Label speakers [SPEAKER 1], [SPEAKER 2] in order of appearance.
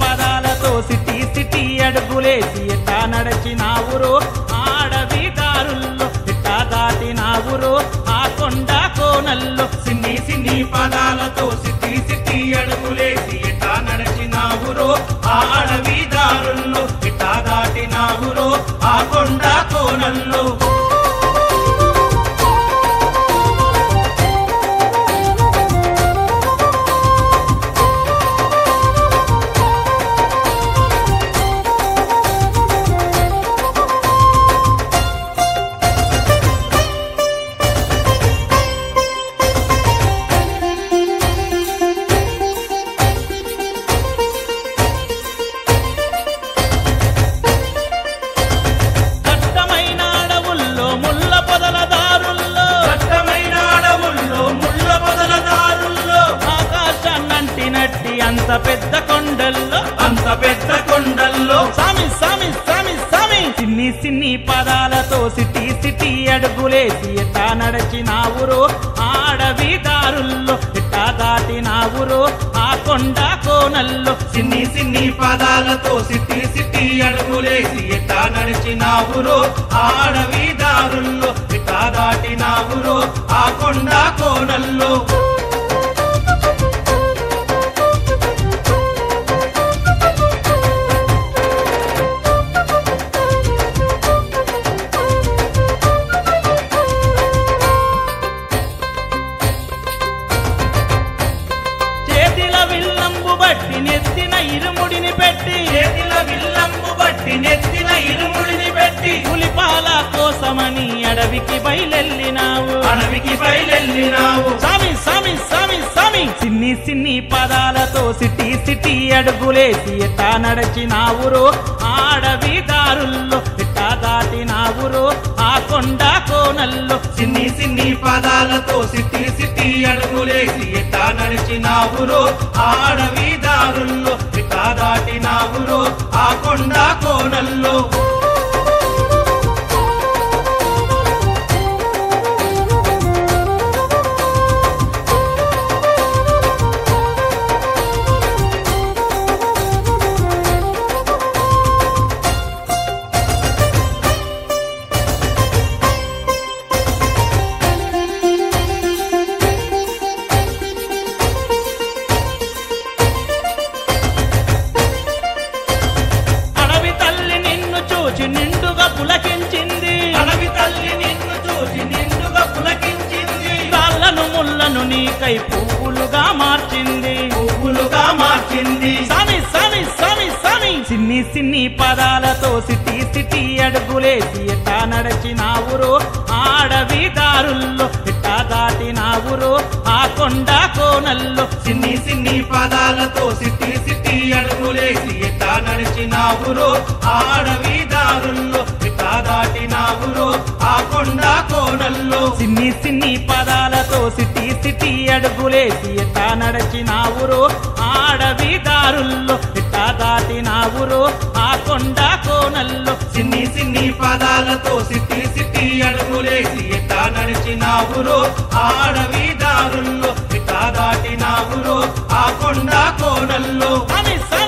[SPEAKER 1] పదాలతో city city అడుగులేసి ఎట్టా నడచినావురో ఆడవి దారుల్లో ఎట్టా దాటినావురో ఆ కొండ కోనల్లో
[SPEAKER 2] సిన్ని సిన్ని పదాలతో సిట్టి సిట్టి అడుగులేసి ఎట్టా నడిచినావురో ఆ అడవి దారుల్లో ఇట్టా దాటినావురో ఆ కొండ కోనల్లో
[SPEAKER 1] దట్టమైన అడవుల్లో ముళ్ళ పొదల దారుల్లో
[SPEAKER 2] దట్టమైన అడవుల్లో ముళ్ళ పొదల దారుల్లో
[SPEAKER 1] ఆకాశాన్నంటి నట్టి అంత పెద్ద కొండల్లో
[SPEAKER 2] అంత పెద్ద కొండల్లో
[SPEAKER 1] సామి సామి సామి సామి సిన్ని సిన్ని పదాలతో సిటీ సిటీ అడుగులేసి ఎట్టా నడచినావురో ఆడవి దారుల్లో ఎట్టా దాటినావురో ఆ కొండ కోనల్లో
[SPEAKER 2] సిన్ని సిన్ని పదాలతో సిట్టి సిట్టి అడుగులేసి ఎట్టా నడిచినావురో ఆడవి దారుల్లో ఇట్టా దాటినావురో ఆ కొండ కోనల్లో
[SPEAKER 1] చేతిల విల్లంబు బట్టి నెత్తిన ఇరుముడిని పెట్టి
[SPEAKER 2] చేతిల విల్లంబు బట్టి నెత్తిన ఇరుముడిని పెట్టి
[SPEAKER 1] పులిపాల కోసమని అడవికి బయలెళ్ళినావు
[SPEAKER 2] అడవికి బయలెళ్ళినావు
[SPEAKER 1] సామి సామి సామి సామి సిన్ని సిన్ని పదాలతో సిటీ సిటీ అడుగులేసి ఎట్టా నడచినావురో ఆడవి దారుల్లో ఎట్టా దాటినావురో ఆ కొండ కోనల్లో
[SPEAKER 2] సిన్ని సిన్ని పదాలతో సిట్టి సిట్టి అడుగులేసి ఎట్టా నడిచినావురో ఆడవి దారుల్లో ఇట్టా దాటినావురో ఆ కొండ కోనల్లో
[SPEAKER 1] అడవి తల్లి నిన్ను చూచి నిండుగా పులకించింది
[SPEAKER 2] అడవి తల్లి నిన్ను చూసి నిండుగా పులకించింది
[SPEAKER 1] రాళ్ళను ముళ్ళను నీకై పువ్వులుగా మార్చింది
[SPEAKER 2] పువ్వులుగా మార్చింది
[SPEAKER 1] సామి సామి సామి సామి సిన్ని సిన్ని పదాలతో సిటీ సిటీ అడుగులేసి ఎట్టా నడచినావురో ఆడవి దారుల్లో ఎట్టా దాటినావురో ఆ కొండ కోనల్లో
[SPEAKER 2] సిన్ని సిన్ని పదాలతో సిట్టి సిట్టి అడుగులేసి ఎట్టా నడిచినావురో ఆడవి దారుల్లో ఇట్టా దాటినావురో ఆ కొండ కోనల్లో
[SPEAKER 1] సిన్ని సిన్ని పదాలతో సిటీ సిటీ అడుగులేసి ఎట్టా నడచినావురో ఆడవి దారుల్లో ఎట్టా దాటినావురో ఆ కొండ కోనల్లో
[SPEAKER 2] సిన్ని సిన్ని పదాలతో సిట్టి సిట్టి అడుగులేసి ఎట్టా నడిచినావురో ఆడవి దారుల్లో ఇట్టా దాటినావురో ఆ కొండ కోనల్లో
[SPEAKER 1] సామి సామి